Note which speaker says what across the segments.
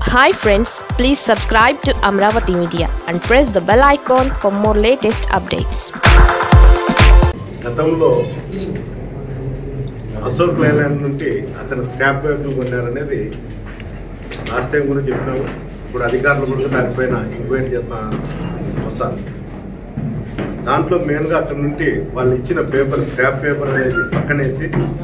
Speaker 1: Hi friends please subscribe to Amaravati media and press the bell icon for more latest updates
Speaker 2: గతంలో Ashok Layland నుండి అతను scrap బ్యాగులు కొన్నారనేది last time కూడా చెప్పినాము ఇప్పుడు అధికారులు కూడా దానిపైన ఎంక్వైరీ చేస్తా వస్తారు దాంట్లో మెయిన్గా అక్కడ నుండి వాళ్ళు ఇచ్చిన పేపర్ స్క్రాప్ పేపర్ అనేది పక్కనేసి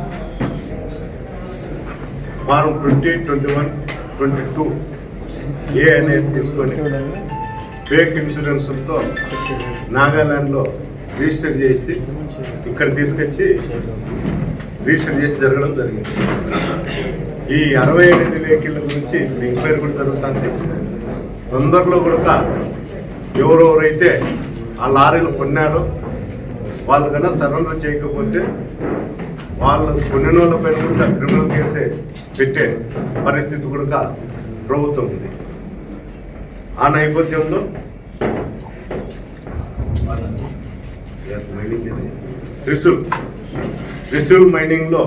Speaker 2: form twenty twenty one twenty two A అనేది తీసుకొని ఫేక్ ఇన్సూరెన్స్లతో నాగాలాండ్లో రిజిస్టర్ చేసి ఇక్కడ తీసుకొచ్చి రిజిస్టర్ చేసి జరగడం జరిగింది ఈ అరవై ఎనిమిది వెహికల్ గురించి ఇప్పుడు ఎంక్వైరీ కూడా జరుగుతుంది తొందరలో కూడా ఎవరెవరైతే ఆ లారీలు కొన్నారో వాళ్ళు కన్నా సరెండర్ చేయకపోతే వాళ్ళు కొన్నిన వాళ్ళ పైన కూడా క్రిమినల్ కేసే పెట్టే పరిస్థితి కూడా ప్రభుత్వం ఉంది ఆ నేపథ్యంలో త్రిశూల్ త్రిశూల్ మైనింగ్లో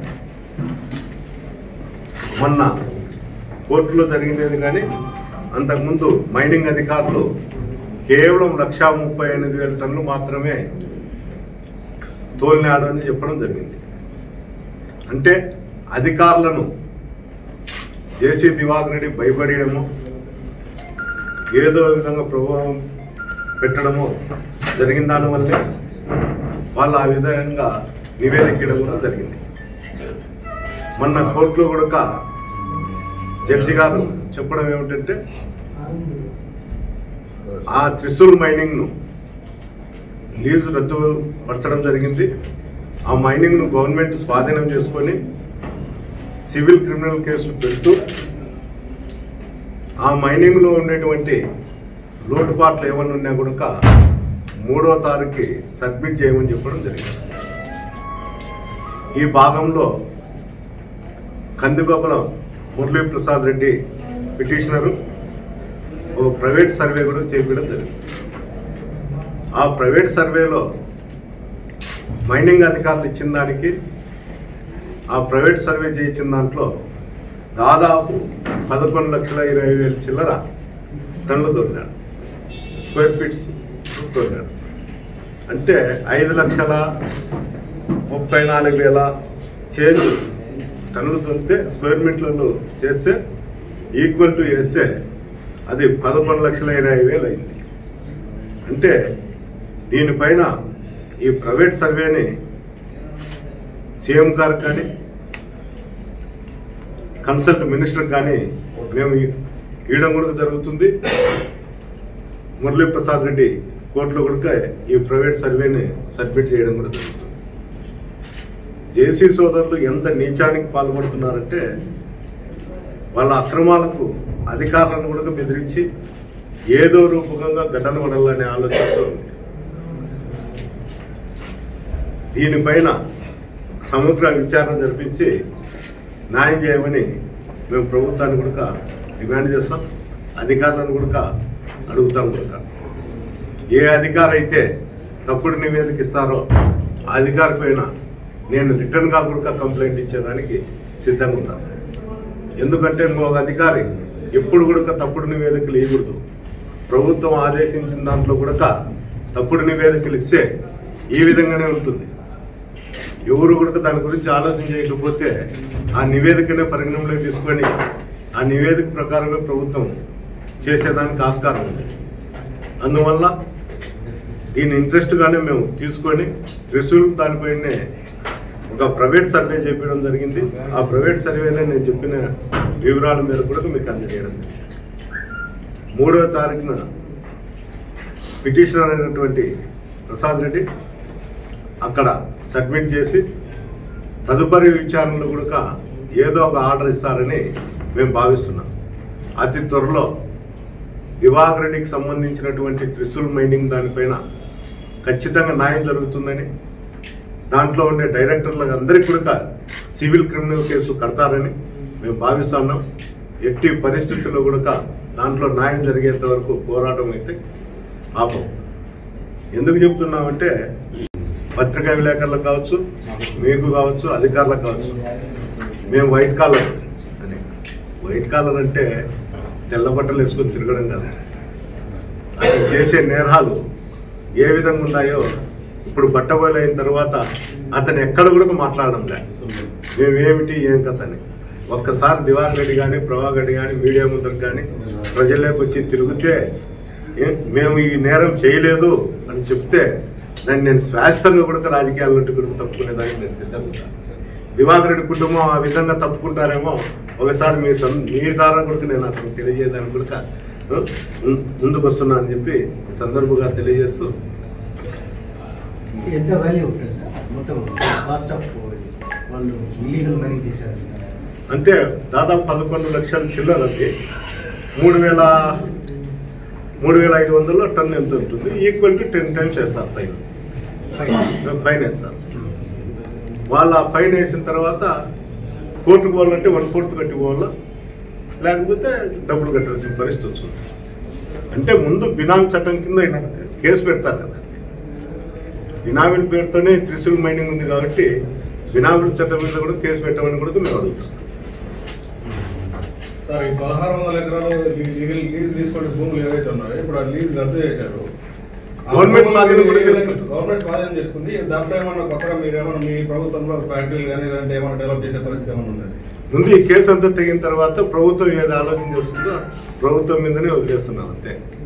Speaker 2: మొన్న కోర్టులో జరిగినది కానీ అంతకుముందు మైనింగ్ అధికారులు కేవలం లక్షా ముప్పై ఎనిమిది వేల టన్నులు మాత్రమే తోలినాడు అని చెప్పడం జరిగింది అంటే అధికారులను జేసీ దివాకర్ రెడ్డి భయపడము ఏదో విధంగా ప్రభావం పెట్టడము జరిగిన దానివల్లే వాళ్ళు ఆ విధంగా నివేదిక ఇవ్వడం కూడా జరిగింది మొన్న కోర్టులో కూడా జడ్జి గారు చెప్పడం ఏమిటంటే ఆ త్రిశూల్ మైనింగ్ను లీజు రద్దు పరచడం జరిగింది ఆ మైనింగ్ను గవర్నమెంట్ స్వాధీనం చేసుకొని సివిల్ క్రిమినల్ కేసులు పెడుతూ ఆ మైనింగ్లో ఉండేటువంటి లోటుపాట్లు ఏమన్నా ఉన్నా కూడా మూడో తారీఖుకి సబ్మిట్ చేయమని చెప్పడం జరిగింది ఈ భాగంలో కందిగోపల మురళీ ప్రసాద్ రెడ్డి పిటిషనరు ఒక ప్రైవేట్ సర్వే కూడా చేపించడం జరిగింది ఆ ప్రైవేట్ సర్వేలో మైనింగ్ అధికారులు ఇచ్చిన దానికి ఆ ప్రైవేట్ సర్వే చేయించిన దాంట్లో దాదాపు పదకొండు లక్షల ఇరవై వేల చిల్లర టన్నులు దొరినాడు స్క్వేర్ ఫీట్స్ దొరినాడు అంటే ఐదు లక్షల ముప్పై నాలుగు వేల చేంజ్ టన్నులు దొరికితే స్క్వేర్ మీటర్లు చేస్తే ఈక్వల్ టు వేస్తే అది పదకొండు లక్షల ఇరవై వేలు అయింది అంటే దీనిపైన ఈ ప్రైవేట్ సర్వేని సీఎం గారు కానీ కన్సల్ట్ మినిస్టర్ కానీ మేము ఇవ్వడం కూడా జరుగుతుంది మురళీ ప్రసాద్ రెడ్డి కోర్టులో కూడా ఈ ప్రైవేట్ సర్వేని సబ్మిట్ చేయడం కూడా జరుగుతుంది జేసీ సోదరులు ఎంత నీచానికి పాల్పడుతున్నారంటే వాళ్ళ అక్రమాలకు అధికారులను కూడా బెదిరించి ఏదో రూపకంగా ఘటన పడాలనే ఆలోచనతో ఉంది దీనిపైన సమగ్ర విచారణ జరిపించి న్యాయం చేయమని మేము ప్రభుత్వాన్ని కూడా డిమాండ్ చేస్తాం అధికారులను కూడా అడుగుతాం కూడా ఏ అధికారి అయితే తప్పుడు నివేదిక ఇస్తారో ఆ అధికారి పైన నేను రిటర్న్గా కూడా కంప్లైంట్ ఇచ్చేదానికి సిద్ధంగా ఉన్నాను ఎందుకంటే ఇంకొక అధికారి ఎప్పుడు కూడా తప్పుడు నివేదికలు ఇవ్వకూడదు ప్రభుత్వం ఆదేశించిన దాంట్లో కూడా తప్పుడు నివేదికలు ఇస్తే ఈ విధంగానే ఉంటుంది ఎవరు కూడా దాని గురించి ఆలోచన చేయకపోతే ఆ నివేదికనే పరిగణనలోకి తీసుకొని ఆ నివేదిక ప్రకారమే ప్రభుత్వం చేసేదానికి ఆస్కారం ఉంది అందువల్ల దీని ఇంట్రెస్ట్గానే మేము తీసుకొని రిసూల్ దానిపైనే ఒక ప్రైవేట్ సర్వే చేపించడం జరిగింది ఆ ప్రైవేట్ సర్వేలో నేను చెప్పిన వివరాల మేరకు కూడా మీకు అందజేయడం జరిగింది మూడవ తారీఖున పిటిషనర్ అయినటువంటి ప్రసాద్ రెడ్డి అక్కడ సబ్మిట్ చేసి తదుపరి విచారణలో కూడా ఏదో ఒక ఆర్డర్ ఇస్తారని మేము భావిస్తున్నాం అతి త్వరలో దివాకర్ రెడ్డికి సంబంధించినటువంటి త్రిశూల్ మైనింగ్ దానిపైన ఖచ్చితంగా న్యాయం జరుగుతుందని దాంట్లో ఉండే డైరెక్టర్లకు అందరికీ కూడా సివిల్ క్రిమినల్ కేసు కడతారని మేము భావిస్తున్నాం ఎట్టి పరిస్థితుల్లో కూడా దాంట్లో న్యాయం జరిగేంత వరకు పోరాటం అయితే ఆపం ఎందుకు చెప్తున్నామంటే పత్రికా విలేకరులకు కావచ్చు మీకు కావచ్చు అధికారులకు కావచ్చు మేము వైట్ కాలర్ అని వైట్ కాలర్ అంటే తెల్ల బట్టలు వేసుకొని తిరగడం కాదు ఆయన చేసే నేరాలు ఏ విధంగా ఉన్నాయో ఇప్పుడు బట్టబయలు అయిన తర్వాత అతను ఎక్కడ కూడా మాట్లాడడం లే మేమేమిటి ఏం కథ అని ఒక్కసారి దివాకర్ రెడ్డి కానీ ప్రభాకర్ రెడ్డి కానీ మీడియా ముందరకు కానీ ప్రజల్లోకి వచ్చి తిరిగితే ఏ- మేము ఈ నేరం చేయలేదు అని చెప్తే దాన్ని నేను శాశ్వతంగా కూడా రాజకీయాల నుండి కూడా తప్పుకునేదానికి నేను సిద్ధంగా దివాకర్ రెడ్డి కుటుంబం ఆ విధంగా తప్పుకుంటారేమో ఒకసారి మీ సొం- మీ ద్వారా కూడా నేను అతను తెలియజేయడానికి కూడా ఆ, ముం- ముందుకు వస్తున్నా అని చెప్పి ఈ సందర్భంగా తెలియజేస్తూ
Speaker 3: ఎంత వాల్యూ ఉంటుంది సార్? మొత్తం కాస్ట్ ఆఫ్ వాళ్ళు ఇల్లీగల్ మైనింగ్ చేశారు
Speaker 2: అంటే దాదాపు పదకొండు లక్షల చిల్లరది మూడు వేల మూడు వేల ఐదు వందలు టన్ ఎంత ఉంటుంది ఈక్వల్ టు టెన్ టైమ్స్ వేస్తారు ఫైన్
Speaker 3: ఫైన్
Speaker 2: ఫైన్ వేస్తారు వాళ్ళ ఫైన్ వేసిన తర్వాత కోర్టుకు పోవాలంటే వన్ ఫోర్త్ కట్టి పోవాలా లేకపోతే డబ్బులు కట్టాల్సిన పరిస్థితి వచ్చింది అంటే ముందు బినామీ చట్టం కింద ఈయన కేసు పెడతారు కదా బినామీల పేరుతోనే త్రిశూల్ మైనింగ్ ఉంది కాబట్టి బినామీల చట్టం మీద కూడా కేసు పెట్టమని కూడా మేము అడుగుతాం
Speaker 4: సార్ ఈ పదహారు వందల ఎకరాలు లీగల్ లీజ్ తీసుకునే భూములు ఏవైతే ఉన్నాయో ఇప్పుడు ఆ లీజ్ రద్దు చేశారు ఆ
Speaker 2: గవర్నమెంట్
Speaker 4: భూములు
Speaker 2: స్వాధీనం కూడా
Speaker 4: ఏదైనా-
Speaker 2: చేసుకుంది.
Speaker 4: గవర్నమెంట్ స్వాధీనం చేసుకుంది దాంట్లో ఏమన్నా కొత్తగా మీరు ఏమన్నా మీ ప్రభుత్వంలో ఫ్యాక్టరీలు కానీ లేదంటే ఏమైనా డెవలప్ చేసే పరిస్థితి ఏమైనా ఉంది
Speaker 2: ముందు ఈ కేసు అంతా తెగిన తర్వాత ప్రభుత్వం ఏది ఆలోచన చేస్తుందో ప్రభుత్వం మీదనే వదిలేస్తున్నాం అంతే